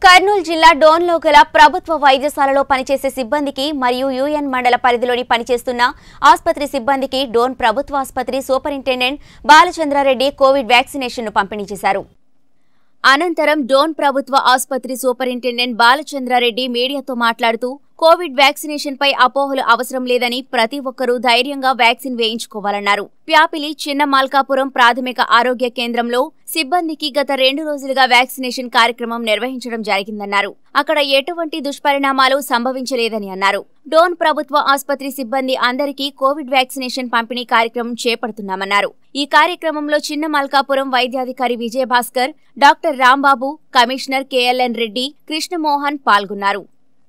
కర్నూలు జిల్లా డోన్లో గల ప్రభుత్వ వైద్యశాలలో పనిచేసే సిబ్బందికి మరియు యూఎన్ మండల పరిధిలోని పనిచేస్తున్న ఆసుపత్రి సిబ్బందికి డోన్ ప్రభుత్వ ఆసుపత్రి సూపరింటెండెంట్ బాలచంద్రారెడ్డి కోవిడ్ వ్యాక్సినేషన్ ను పంపిణీ చేశారు అనంతరం డోన్ ప్రభుత్వ ఆసుపత్రి సూపరింటెండెంట్ బాలచంద్రారెడ్డి మీడియాతో మాట్లాడుతూ కోవిడ్ వ్యాక్సినేషన్ పై అపోహలు అవసరం లేదని ప్రతి ఒక్కరూ ధైర్యంగా వ్యాక్సిన్ వేయించుకోవాలన్నారు ప్యాపిలి చిన్న మాల్కాపురం ప్రాథమిక ఆరోగ్య కేంద్రంలో సిబ్బందికి గత రెండు రోజులుగా వ్యాక్సినేషన్ కార్యక్రమం నిర్వహించడం జరిగిందన్నారు అక్కడ ఎటువంటి దుష్పరిణామాలు సంభవించలేదని అన్నారు డోన్ ప్రభుత్వ ఆసుపత్రి సిబ్బంది అందరికీ కోవిడ్ వ్యాక్సినేషన్ పంపిణీ కార్యక్రమం చేపడుతున్నామన్నారు ఈ కార్యక్రమంలో చిన్న మల్కాపురం వైద్యాధికారి Vijayabhaskar doctor Rambabu commissioner K L N Reddy Krishnamohan పాల్గొన్నారు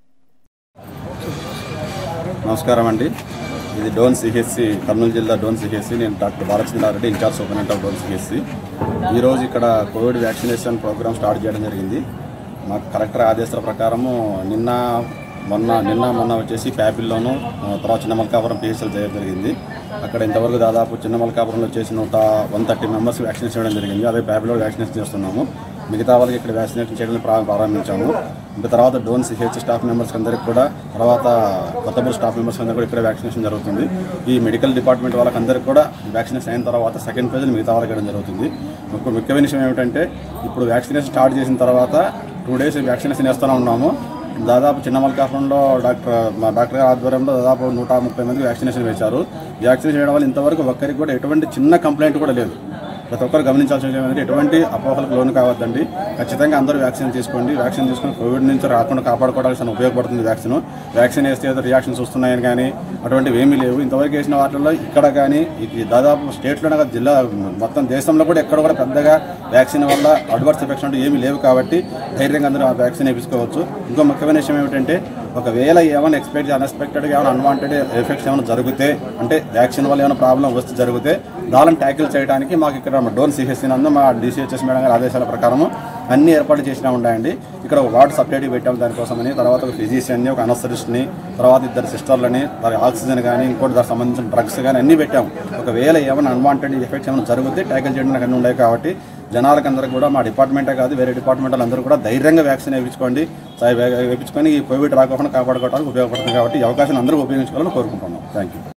నమస్కారం అండి ఇది డోన్ సిహెచ్సి కర్నూలు జిల్లా డోన్ సిహెచ్సి నేను doctor Balachandra Reddy incharge superintendent of Dhone CHC ఈరోజు ఇక్కడ కోవిడ్ వ్యాక్సినేషన్ ప్రోగ్రామ్ స్టార్ట్ చేయడం జరిగింది మాకు కలెక్టర్ ఆదేశాల ప్రకారము నిన్న మొన్న నిన్న మొన్న వచ్చేసి ప్యాపిల్లోను ఆ, తర్వాత చిన్న మల్కాపురం పిహెచ్ఎల్ చేయడం జరిగింది అక్కడ ఇంతవరకు దాదాపు చిన్న మల్కాపురంలో వచ్చేసి నూట వన్ థర్టీ మెంబర్స్ వ్యాక్సినేషన్ చేయడం జరిగింది అదే ప్యాపిల్లో వ్యాక్సినేషన్ చేస్తున్నాము మిగతా వాళ్ళకి ఇక్కడ వ్యాక్సినేషన్ చేయడం ప్రా- ప్రారంభించాము ఇంకా తర్వాత డోన్ సిహెచ్ స్టాఫ్ మెంబర్స్ అందరికి కూడా తర్వాత కొత్తపూర్ స్టాఫ్ మెంబర్స్ అందరికీ కూడా ఇక్కడ వ్యాక్సినేషన్ జరుగుతుంది ఈ మెడికల్ డిపార్ట్మెంట్ వాళ్ళకందరికీ కూడా వ్యాక్సినేషన్ అయిన తర్వాత సెకండ్ ఫేజ్ మిగతా వాళ్ళకి ఇవ్వడం జరుగుతుంది ఇప్పుడు ముఖ్యమైన విషయం ఏమిటంటే ఇప్పుడు వ్యాక్సినేషన్ స్టార్ట్ చేసిన తర్వాత టూ డేస్ వ్యాక్సినేషన్ వేస్తూనే ఉన్నాము దాదాపు చిన్న మల్కాపురంలో డాక్టర్ మా డాక్టర్ గారి ఆధ్వర్యంలో దాదాపు నూట ముప్పై మందికి వ్యాక్సినేషన్ వేశారు వ్యాక్సినేషన్ చేయడం వల్ల ఇంతవరకు ఒక్కరికి కూడా ఎటువంటి చిన్న కంప్లైంట్ కూడా లేదు ప్రతి ఒక్కరు గమనించాల్సిన విషయం ఏంటంటే ఎటువంటి అపోహలకు లోను కావద్దండి ఖచ్చితంగా అందరూ వ్యాక్సిన్ తీసుకోండి వ్యాక్సిన్ తీసుకొని కోవిడ్ నుంచి రాకుండా కాపాడుకోవడానికి ఉపయోగపడుతుంది వ్యాక్సిన్ వ్యాక్సిన్ వేస్తే ఏదో రియాక్షన్స్ వస్తున్నాయని కానీ అటువంటివి ఏమీ లేవు ఇంతవరకు వేసిన వాటిల్లో ఇక్కడ కానీ ఇది దాదాపు స్టేట్లోనే కాదు జిల్లా మొత్తం దేశంలో కూడా ఎక్కడ కూడా పెద్దగా వ్యాక్సిన్ వల్ల అడ్వర్స్ ఎఫెక్ట్స్ అంటే ఏమీ లేవు కాబట్టి ధైర్యంగా అందరూ ఆ వ్యాక్సిన్ వేయించుకోవచ్చు ఇంకో ముఖ్యమైన విషయం ఏమిటంటే ఒకవేళ ఏమైనా ఎక్స్పెక్ట్ అన్ఎక్స్పెక్టెడ్గా ఏమైనా అన్వాంటెడ్ ఎఫెక్ట్స్ ఏమైనా జరిగితే అంటే వ్యాక్సిన్ వల్ల ఏమైనా ప్రాబ్లం వస్తే జరిగితే దానిని ట్యాకిల్ చేయడానికి మాకు ఇక్కడ మా డోన్ సిహెచ్సి నందు మా డిసిహెచ్ఎస్ మేడం గారి ఆదేశాల ప్రకారం అన్ని ఏర్పాట్లు చేసినా ఉన్నాయండి ఇక్కడ ఒక వార్డు సపరేట్గా పెట్టాము దానికోసమని తర్వాత ఒక ఫిజిషియన్ని ఒక అనస్థరిస్ట్ని తర్వాత ఇద్దరు సిస్టర్లని దాని ఆక్సిజన్ కానీ ఇంకోటి దానికి సంబంధించిన డ్రగ్స్ కానీ అన్నీ పెట్టాము ఒకవేళ ఏమైనా అన్వాంటెడ్ ఎఫెక్ట్స్ ఏమైనా జరిగితే ట్యాకిల్ చేయడానికి అన్నీ ఉన్నాయి కాబట్టి జనాలకు అందరికీ కూడా మా డిపార్ట్మెంటే కాదు వేరే డిపార్ట్మెంట్ అందరూ కూడా ధైర్యంగా వ్యాక్సిన్ వేయించుకోండి వేయించుకొని ఈ కోవిడ్ రాకుండా కాపాడుకోవడానికి ఉపయోగపడుతుంది కాబట్టి ఈ అవకాశాన్ని అందరూ ఉపయోగించుకోవాలని కోరుకుంటున్నాం థ్యాంక్ యూ